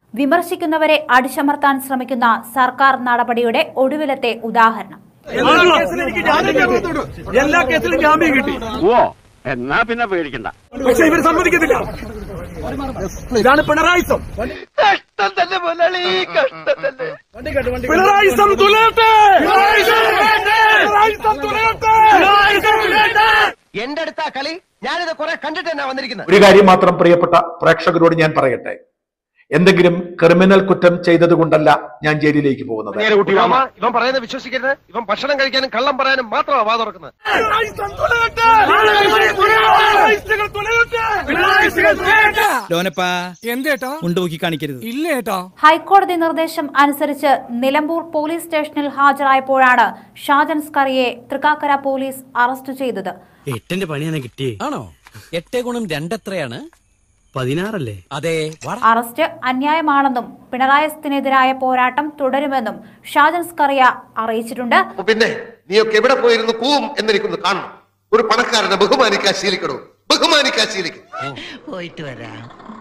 വിമർശിക്കുന്നവരെ അടിച്ചമർത്താൻ ശ്രമിക്കുന്ന സർക്കാർ നടപടിയുടെ ഒടുവിലത്തെ ഉദാഹരണം എല്ലാ കേസിലും ജാമ്യം കിട്ടി ഓ എന്നാ പിന്നെ പേടിക്കണ്ട പക്ഷെ ഇവർ സമ്മതിക്കത്തില്ല ഇതാണ് പിണറായിസം പിണറായിസം തുലയട്ടെ പിണറായിസം തുലയട്ടെ എന്റെ അടുത്താ കളി ഞാനിത് കുറെ കണ്ടിട്ട് തന്നെ വന്നിരിക്കുന്നത് ഒരു കാര്യം മാത്രം പ്രിയപ്പെട്ട പ്രേക്ഷകരോട് ഞാൻ പറയട്ടെ എന്തെങ്കിലും ക്രിമിനൽ കുറ്റം ചെയ്തതുകൊണ്ടല്ല ഞാൻ ജയിലിലേക്ക് പോകുന്നത് മാമ, ഇവൻ പറയുന്നത് വിശ്വസിക്കരുത് ഇവൻ ഭക്ഷണം കഴിക്കാനും കള്ളം പറയാനും മാത്രമാണ് വാ തുറക്കുന്നത് പിണറായിസം തുലയട്ടെ പിണറായിസുകൾ തുലയട്ടെ പിണറായിസുകൾ തുലയട്ടെ ലോനപ്പാ എന്തേട്ടാ ഉണ്ടുപോക്കി കാണിക്കരുത് ഇല്ലേട്ടാ ഹൈക്കോടതി നിർദ്ദേശം അനുസരിച്ച് നിലമ്പൂർ പോലീസ് സ്റ്റേഷനിൽ ഹാജരായപ്പോഴാണ് ഷാജൻ സ്കറിയെ തൃക്കാക്കര പോലീസ് അറസ്റ്റ് ചെയ്തത് എട്ടിന്റെ പണിയാണ് കിട്ടിയേ ആണോ എട്ടേ ഗുണം രണ്ടെത്രയാണ് പതിനാറല്ലേ അതെ അറസ്റ്റ് അന്യായമാണെന്നും പിണറായത്തിനെതിരായ പോരാട്ടം തുടരുമെന്നും ഷാജൻ സ്കറിയ അറിയിച്ചിട്ടുണ്ട് പിന്നെ നീയൊക്കെ എവിടെ പോയിരുന്നു കൂവും എന്നെനിക്കൊന്ന് കാണണം ഒരു പണക്കാരനെ ബഹുമാനിക്കാൻ ശീലിക്കണോ ബഹുമാനിക്കാൻ ശീലിക്കും പോയിട്ട് വരാം